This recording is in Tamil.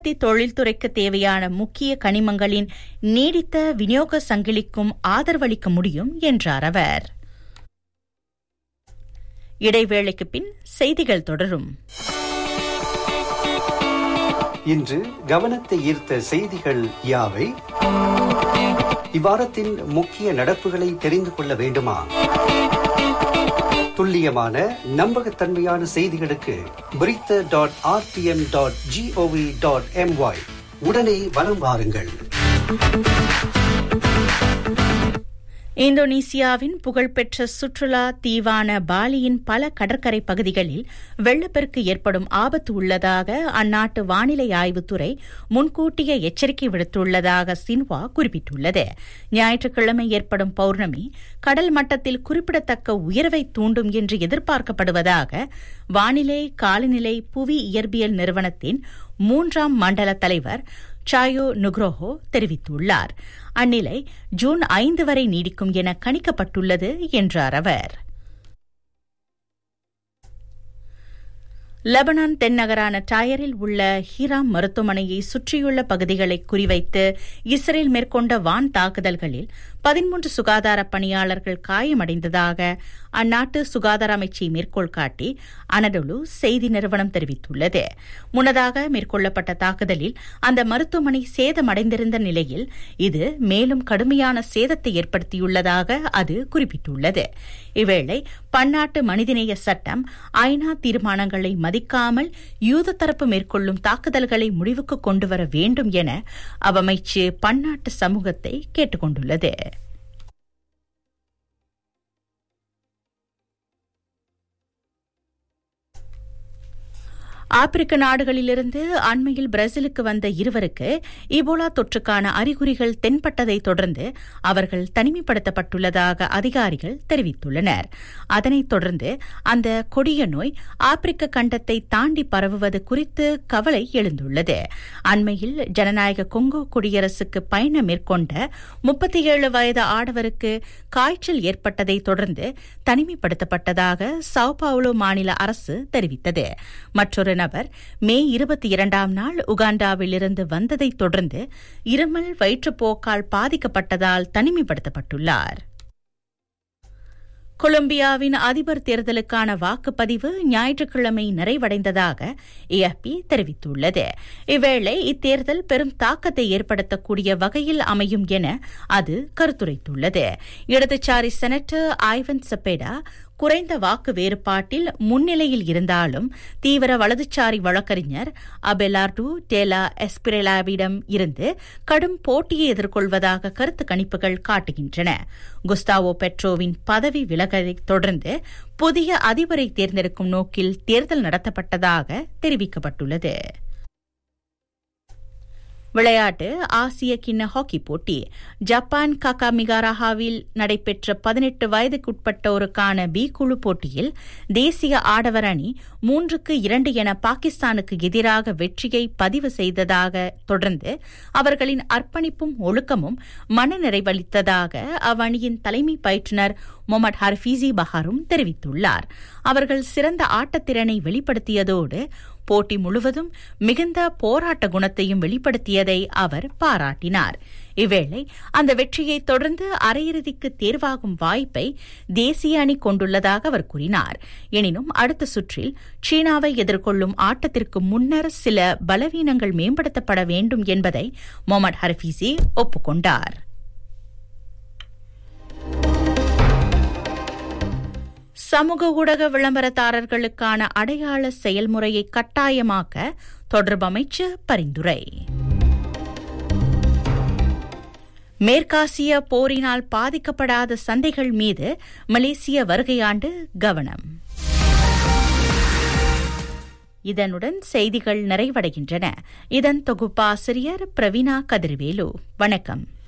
உற்பத்தி தொழில்துறைக்கு தேவையான முக்கிய கனிமங்களின் நீடித்த விநியோக சங்கிலிக்கும் ஆதரவளிக்க முடியும் என்றார் அவர் இடைவேளைக்கு பின் செய்திகள் தொடரும் இன்று கவனத்தை ஈர்த்த செய்திகள் யாவை இவ்வாரத்தின் முக்கிய நடப்புகளை தெரிந்து கொள்ள வேண்டுமா துல்லியமான நம்பகத்தன்மையான செய்திகளுக்கு Berita dot RTM dot GOV dot MY உடனே வலம் வாருங்கள் இந்தோனேசியாவின் புகழ்பெற்ற சுற்றுலா தீவான பாலியின் பல கடற்கரை பகுதிகளில் வெள்ளப்பெருக்கு ஏற்படும் ஆபத்து உள்ளதாக அந்நாட்டு வானிலை ஆய்வுத்துறை முன்கூட்டிய எச்சரிக்கை விடுத்துள்ளதாக சின்வா குறிப்பிட்டுள்ளது ஞாயிற்றுக்கிழமை ஏற்படும் பௌர்ணமி கடல் மட்டத்தில் குறிப்பிடத்தக்க உயர்வை தூண்டும் என்று எதிர்பார்க்கப்படுவதாக வானிலை காலநிலை புவி இயற்பியல் நிறுவனத்தின் மூன்றாம் மண்டல தலைவர் சாயோ நுக்ரோஹோ தெரிவித்துள்ளார் அந்நிலை ஜூன் ஐந்து வரை நீடிக்கும் என கணிக்கப்பட்டுள்ளது என்றார் அவர் லெபனான் தென்னகரான டயரில் உள்ள ஹீராம் மருத்துவமனையை சுற்றியுள்ள பகுதிகளை குறிவைத்து இஸ்ரேல் மேற்கொண்ட வான் தாக்குதல்களில் பதிமூன்று சுகாதார பணியாளர்கள் காயமடைந்ததாக அந்நாட்டு சுகாதார அமைச்சை மேற்கோள் காட்டி அனடொலு செய்தி நிறுவனம் தெரிவித்துள்ளது முன்னதாக மேற்கொள்ளப்பட்ட தாக்குதலில் அந்த மருத்துவமனை சேதமடைந்திருந்த நிலையில் இது மேலும் கடுமையான சேதத்தை ஏற்படுத்தியுள்ளதாக அது குறிப்பிட்டுள்ளது இவ்வேளை பன்னாட்டு மனிதநேய சட்டம் ஐநா தீர்மானங்களை மதிக்காமல் யூத தரப்பு மேற்கொள்ளும் தாக்குதல்களை முடிவுக்கு கொண்டுவர வேண்டும் என அவ்வமைச்சு பன்னாட்டு சமூகத்தை கேட்டுக் கொண்டுள்ளது ஆப்பிரிக்க நாடுகளிலிருந்து அண்மையில் பிரேசிலுக்கு வந்த இருவருக்கு இபோலா தொற்றுக்கான அறிகுறிகள் தென்பட்டதை தொடர்ந்து அவர்கள் தனிமைப்படுத்தப்பட்டுள்ளதாக அதிகாரிகள் தெரிவித்துள்ளனர் அதனைத் தொடர்ந்து அந்த கொடிய நோய் ஆப்பிரிக்க கண்டத்தை தாண்டி பரவுவது குறித்து கவலை எழுந்துள்ளது அண்மையில் ஜனநாயக கொங்கோ குடியரசுக்கு பயணம் மேற்கொண்ட முப்பத்தி ஏழு வயது ஆடவருக்கு காய்ச்சல் ஏற்பட்டதை தொடர்ந்து தனிமைப்படுத்தப்பட்டதாக சவுபாவுலோ மாநில அரசு தெரிவித்தது மற்றொரு நபர் மே இருபத்தி இரண்டாம் நாள் உகாண்டாவில் இருந்து வந்ததைத் தொடர்ந்து இருமல் வயிற்றுப்போக்கால் பாதிக்கப்பட்டதால் தனிமைப்படுத்தப்பட்டுள்ளார் கொலம்பியாவின் அதிபர் தேர்தலுக்கான வாக்குப்பதிவு ஞாயிற்றுக்கிழமை நிறைவடைந்ததாக ஏஎஃப்பி தெரிவித்துள்ளது இவ்வேளை இத்தேர்தல் பெரும் தாக்கத்தை ஏற்படுத்தக்கூடிய வகையில் அமையும் என அது கருத்துரைத்துள்ளது இடதுசாரி செனட்டர் ஐவன் செப்பேடா குறைந்த வாக்கு வேறுபாட்டில் முன்னிலையில் இருந்தாலும் தீவிர வலதுசாரி வழக்கறிஞர் அபெலார்டு டேலா எஸ்பிரேலாவிடம் இருந்து கடும் போட்டியை எதிர்கொள்வதாக கருத்து கணிப்புகள் காட்டுகின்றன குஸ்தாவோ பெட்ரோவின் பதவி விலகலை தொடர்ந்து புதிய அதிபரை தேர்ந்தெடுக்கும் நோக்கில் தேர்தல் நடத்தப்பட்டதாக தெரிவிக்கப்பட்டுள்ளது விளையாட்டு ஆசிய கிண்ண ஹாக்கி போட்டி ஜப்பான் ககாமிகாராஹாவில் நடைபெற்ற பதினெட்டு வயதுக்குட்பட்டோருக்கான பி குழு போட்டியில் தேசிய ஆடவர் அணி மூன்றுக்கு இரண்டு என பாகிஸ்தானுக்கு எதிராக வெற்றியை பதிவு செய்ததாக தொடர்ந்து அவர்களின் அர்ப்பணிப்பும் ஒழுக்கமும் மனநிறைவளித்ததாக அவ்வணியின் தலைமை பயிற்றுநர் மொமட் ஹர்ஃபீசி பஹாரும் தெரிவித்துள்ளார் அவர்கள் சிறந்த ஆட்டத்திறனை வெளிப்படுத்தியதோடு போட்டி முழுவதும் மிகுந்த போராட்ட குணத்தையும் வெளிப்படுத்தியதை அவர் பாராட்டினார் இவ்வேளை அந்த வெற்றியை தொடர்ந்து அரையிறுதிக்கு தேர்வாகும் வாய்ப்பை தேசிய அணி கொண்டுள்ளதாக அவர் கூறினார் எனினும் அடுத்த சுற்றில் சீனாவை எதிர்கொள்ளும் ஆட்டத்திற்கு முன்னர் சில பலவீனங்கள் மேம்படுத்தப்பட வேண்டும் என்பதை மொமட் ஹர்ஃபீசி ஒப்புக்கொண்டார் சமூக ஊடக விளம்பரதாரர்களுக்கான அடையாள செயல்முறையை கட்டாயமாக்க தொடர்பு அமைச்சு பரிந்துரை மேற்காசிய போரினால் பாதிக்கப்படாத சந்தைகள் மீது மலேசிய வருகையாண்டு கவனம் இதனுடன் செய்திகள் நிறைவடைகின்றன இதன் தொகுப்பாசிரியர் பிரவீனா கதிர்வேலு வணக்கம்